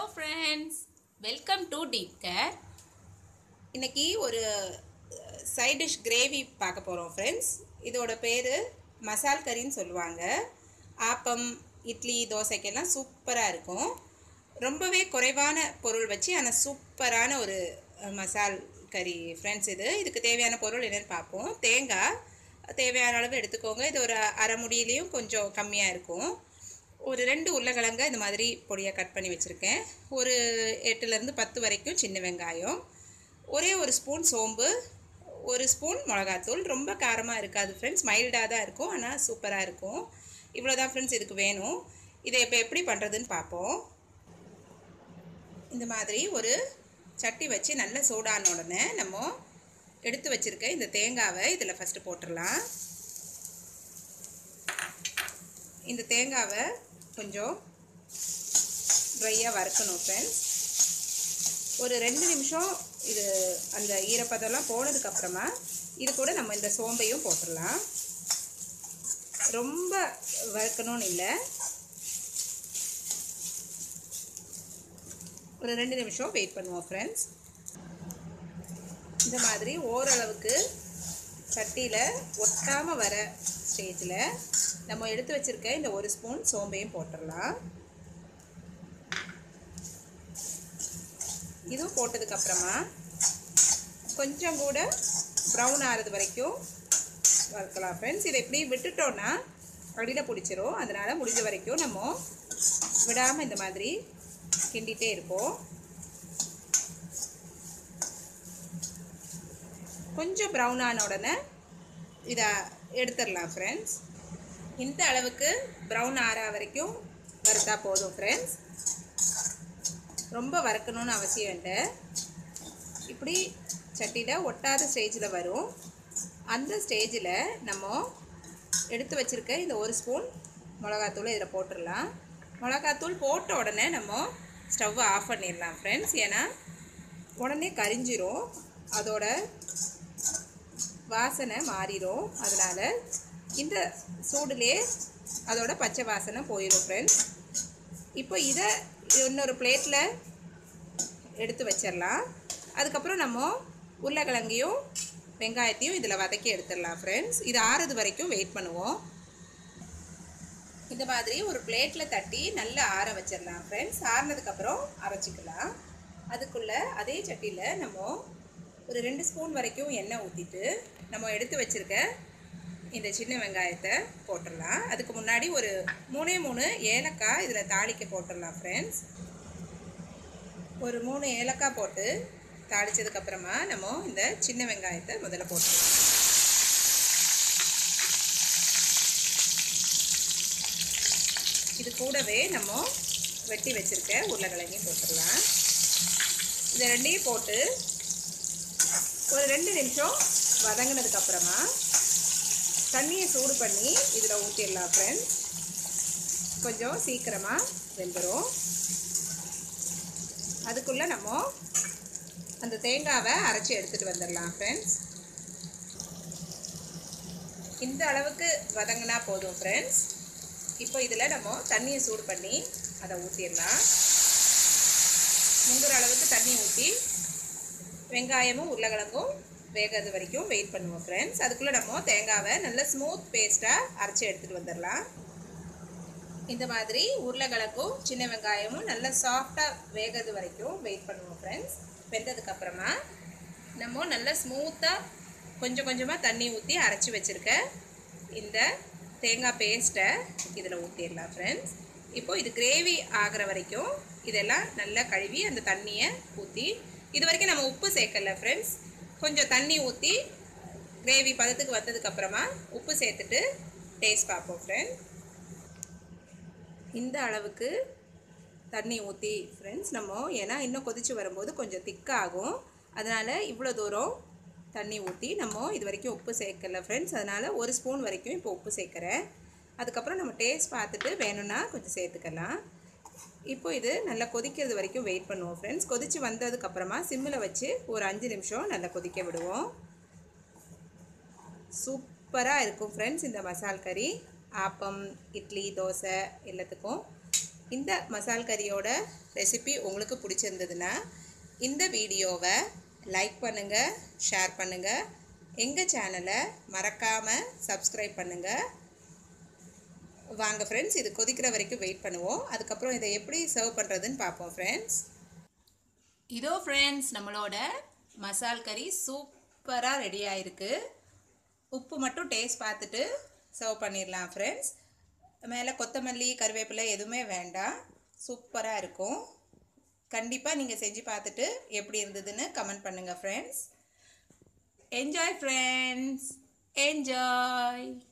friends welcome to deep care இன்னைக்கு ஒரு side dish gravy பார்க்க போகிறோம் ஃப்ரெண்ட்ஸ் இதோட பேர் மசால் கறின்னு சொல்லுவாங்க ஆப்பம் இட்லி தோசைக்கெல்லாம் சூப்பராக இருக்கும் ரொம்பவே குறைவான பொருள் வச்சு ஆனால் சூப்பரான ஒரு அஹ், மசால் கறி ஃப்ரெண்ட்ஸ் இது இதுக்கு தேவையான பொருள் என்னென்னு பார்ப்போம் தேங்காய் தேவையான அளவு எடுத்துக்கோங்க இது ஒரு அரை முடியிலையும் கொஞ்சம் கம்மியாக இருக்கும் ஒரு ரெண்டு உருளைக்கிழங்க இந்த மாதிரி பொடியாக கட் பண்ணி வச்சுருக்கேன் ஒரு எட்டுலேருந்து பத்து வரைக்கும் சின்ன வெங்காயம் ஒரே ஒரு ஸ்பூன் சோம்பு ஒரு ஸ்பூன் மிளகாத்தூள் ரொம்ப காரமாக இருக்காது ஃப்ரெண்ட்ஸ் மைல்டாக தான் இருக்கும் ஆனால் சூப்பராக இருக்கும் இவ்வளோ தான் ஃப்ரெண்ட்ஸ் இதுக்கு வேணும் இதை இப்போ எப்படி பண்ணுறதுன்னு பார்ப்போம் இந்த மாதிரி ஒரு சட்டி வச்சு நல்லா சூடான உடனே நம்ம எடுத்து வச்சுருக்க இந்த தேங்காவை இதில் ஃபஸ்ட்டு போட்டுடலாம் இந்த தேங்காவை கொஞ்சம் ட்ரையாக வறுக்கணும் ஃப்ரெண்ட்ஸ் ஒரு ரெண்டு நிமிஷம் இது அந்த ஈரப்பதம்லாம் போனதுக்கப்புறமா இது கூட நம்ம இந்த சோம்பையும் போட்டுடலாம் ரொம்ப வறுக்கணும்னு இல்லை ஒரு ரெண்டு நிமிஷம் வெயிட் பண்ணுவோம் ஃப்ரெண்ட்ஸ் இந்த மாதிரி ஓரளவுக்கு சட்டியில் ஒட்டாமல் வர ஸ்டேஜில் நம்ம எடுத்து வச்சுருக்க இந்த ஒரு ஸ்பூன் சோம்பையும் போட்டுடலாம் இதுவும் போட்டதுக்கப்புறமா கொஞ்சம் கூட ப்ரௌன் ஆகிறது வரைக்கும் வறுக்கலாம் ஃப்ரெண்ட்ஸ் இதை இப்படி விட்டுட்டோன்னா அடியில் பிடிச்சிரும் அதனால் முடிஞ்ச வரைக்கும் நம்ம விடாமல் இந்த மாதிரி கிண்டிகிட்டே இருப்போம் கொஞ்சம் ப்ரௌன் ஆன உடனே இதை எடுத்துடலாம் ஃப்ரெண்ட்ஸ் இந்த அளவுக்கு ப்ரௌன் ஆறா வரைக்கும் வறுத்தா போதும் ஃப்ரெண்ட்ஸ் ரொம்ப வறுக்கணும்னு அவசியம் இல்லை இப்படி சட்டியில் ஒட்டாத ஸ்டேஜில் வரும் அந்த ஸ்டேஜில் நம்ம எடுத்து வச்சுருக்க இந்த ஒரு ஸ்பூன் மிளகாத்தூள் இதில் போட்டுடலாம் மிளகாத்தூள் போட்ட உடனே நம்ம ஸ்டவ்வை ஆஃப் பண்ணிடலாம் ஃப்ரெண்ட்ஸ் ஏன்னா உடனே கரிஞ்சிரும் அதோட வாசனை மாறிடும் அதனால் இந்த சூடுலேயே அதோட பச்சை வாசனை போயிடும் ஃப்ரெண்ட்ஸ் இப்போ இதை இன்னொரு பிளேட்டில் எடுத்து வச்சிடலாம் அதுக்கப்புறம் நம்ம உருளைக்கிழங்கையும் வெங்காயத்தையும் இதில் வதக்கி எடுத்துடலாம் ஃப்ரெண்ட்ஸ் இது ஆறுது வரைக்கும் வெயிட் பண்ணுவோம் இந்த மாதிரி ஒரு பிளேட்டில் தட்டி நல்லா ஆற வச்சிடலாம் ஃப்ரெண்ட்ஸ் ஆறுனதுக்கப்புறம் அரைச்சிக்கலாம் அதுக்குள்ளே அதே சட்டியில் நம்ம ஒரு ரெண்டு ஸ்பூன் வரைக்கும் எண்ணெய் ஊற்றிட்டு நம்ம எடுத்து வச்சுருக்க இந்த சின்ன வெங்காயத்தை போட்டுடலாம் அதுக்கு முன்னாடி ஒரு மூணே மூணு ஏலக்காய் இதில் தாளிக்க போட்டுடலாம் ஃப்ரெண்ட்ஸ் ஒரு மூணு ஏலக்காய் போட்டு தாளித்ததுக்கப்புறமா நம்ம இந்த சின்ன வெங்காயத்தை முதல்ல போட்டுடலாம் இது கூடவே நம்ம வெட்டி வச்சுருக்க உருளைக்கிழங்கையும் போட்டுடலாம் இதை ரெண்டையும் போட்டு ஒரு ரெண்டு நிமிஷம் வதங்கினதுக்கப்புறமா தண்ணியை சூடு பண்ணி இதில் ஊற்றிடலாம் ஃப்ரெண்ட்ஸ் கொஞ்சம் சீக்கிரமாக வெந்துடும் அதுக்குள்ளே நம்ம அந்த தேங்காவை அரைச்சி எடுத்துகிட்டு வந்துடலாம் ஃப்ரெண்ட்ஸ் இந்த அளவுக்கு வதங்கினா போதும் ஃப்ரெண்ட்ஸ் இப்போ இதில் நம்ம தண்ணியை சூடு பண்ணி அதை ஊற்றிடலாம் முங்குற அளவுக்கு தண்ணி ஊற்றி வெங்காயமும் உருளைக்கிழங்கும் வேகிறது வரைக்கும் வெயிட் பண்ணுவோம் ஃப்ரெண்ட்ஸ் அதுக்குள்ளே நம்ம தேங்காவை நல்ல ஸ்மூத் பேஸ்ட்டாக அரைச்சி எடுத்துகிட்டு வந்துடலாம் இந்த மாதிரி உருளைக்கிழங்கும் சின்ன வெங்காயமும் நல்லா சாஃப்டாக வேகிறது வரைக்கும் வெயிட் பண்ணுவோம் ஃப்ரெண்ட்ஸ் வெந்ததுக்கப்புறமா நம்ம நல்லா ஸ்மூத்தாக கொஞ்சம் கொஞ்சமாக தண்ணி ஊற்றி அரைச்சி வச்சுருக்க இந்த தேங்காய் பேஸ்ட்டை இதில் ஊற்றிடலாம் ஃப்ரெண்ட்ஸ் இப்போ இது கிரேவி ஆகிற வரைக்கும் இதெல்லாம் நல்லா கழுவி அந்த தண்ணியை ஊற்றி இது வரைக்கும் நம்ம உப்பு சேர்க்கல ஃப்ரெண்ட்ஸ் கொஞ்சம் தண்ணி ஊற்றி கிரேவி பதத்துக்கு வந்ததுக்கப்புறமா உப்பு சேர்த்துட்டு டேஸ்ட் பார்ப்போம் ஃப்ரெண்ட் இந்த அளவுக்கு தண்ணி ஊற்றி ஃப்ரெண்ட்ஸ் நம்ம ஏன்னா இன்னும் கொதித்து வரும்போது கொஞ்சம் திக்காகும் அதனால் இவ்வளோ தூரம் தண்ணி ஊற்றி நம்ம இது வரைக்கும் உப்பு சேர்க்கல ஃப்ரெண்ட்ஸ் அதனால் ஒரு ஸ்பூன் வரைக்கும் இப்போ உப்பு சேர்க்குறேன் அதுக்கப்புறம் நம்ம டேஸ்ட் பார்த்துட்டு வேணும்னா கொஞ்சம் சேர்த்துக்கலாம் இப்போ இது நல்லா கொதிக்கிறது வரைக்கும் வெயிட் பண்ணுவோம் ஃப்ரெண்ட்ஸ் கொதித்து வந்ததுக்கப்புறமா சிம்மில் வச்சு ஒரு அஞ்சு நிமிஷம் நல்லா கொதிக்க விடுவோம் சூப்பராக இருக்கும் ஃப்ரெண்ட்ஸ் இந்த மசால் கறி ஆப்பம் இட்லி தோசை எல்லாத்துக்கும் இந்த மசால் கறியோட ரெசிபி உங்களுக்கு பிடிச்சிருந்ததுன்னா இந்த வீடியோவை லைக் பண்ணுங்கள் ஷேர் பண்ணுங்கள் எங்கள் சேனலை மறக்காமல் சப்ஸ்கிரைப் பண்ணுங்கள் வாங்க ஃப்ரெண்ட்ஸ் இது கொதிக்கிற வரைக்கும் வெயிட் பண்ணுவோம் அதுக்கப்புறம் இதை எப்படி சர்வ் பண்ணுறதுன்னு பார்ப்போம் ஃப்ரெண்ட்ஸ் இதோ ஃப்ரெண்ட்ஸ் நம்மளோட மசால் கறி சூப்பராக ரெடி ஆயிருக்கு உப்பு மட்டும் டேஸ்ட் பார்த்துட்டு சர்வ் பண்ணிடலாம் ஃப்ரெண்ட்ஸ் மேலே கொத்தமல்லி கருவேப்பிலை எதுவுமே வேண்டாம் சூப்பராக இருக்கும் கண்டிப்பாக நீங்கள் செஞ்சு பார்த்துட்டு எப்படி இருந்ததுன்னு கமெண்ட் பண்ணுங்கள் ஃப்ரெண்ட்ஸ் என்ஜாய் ஃப்ரெண்ட்ஸ் என்ஜாய்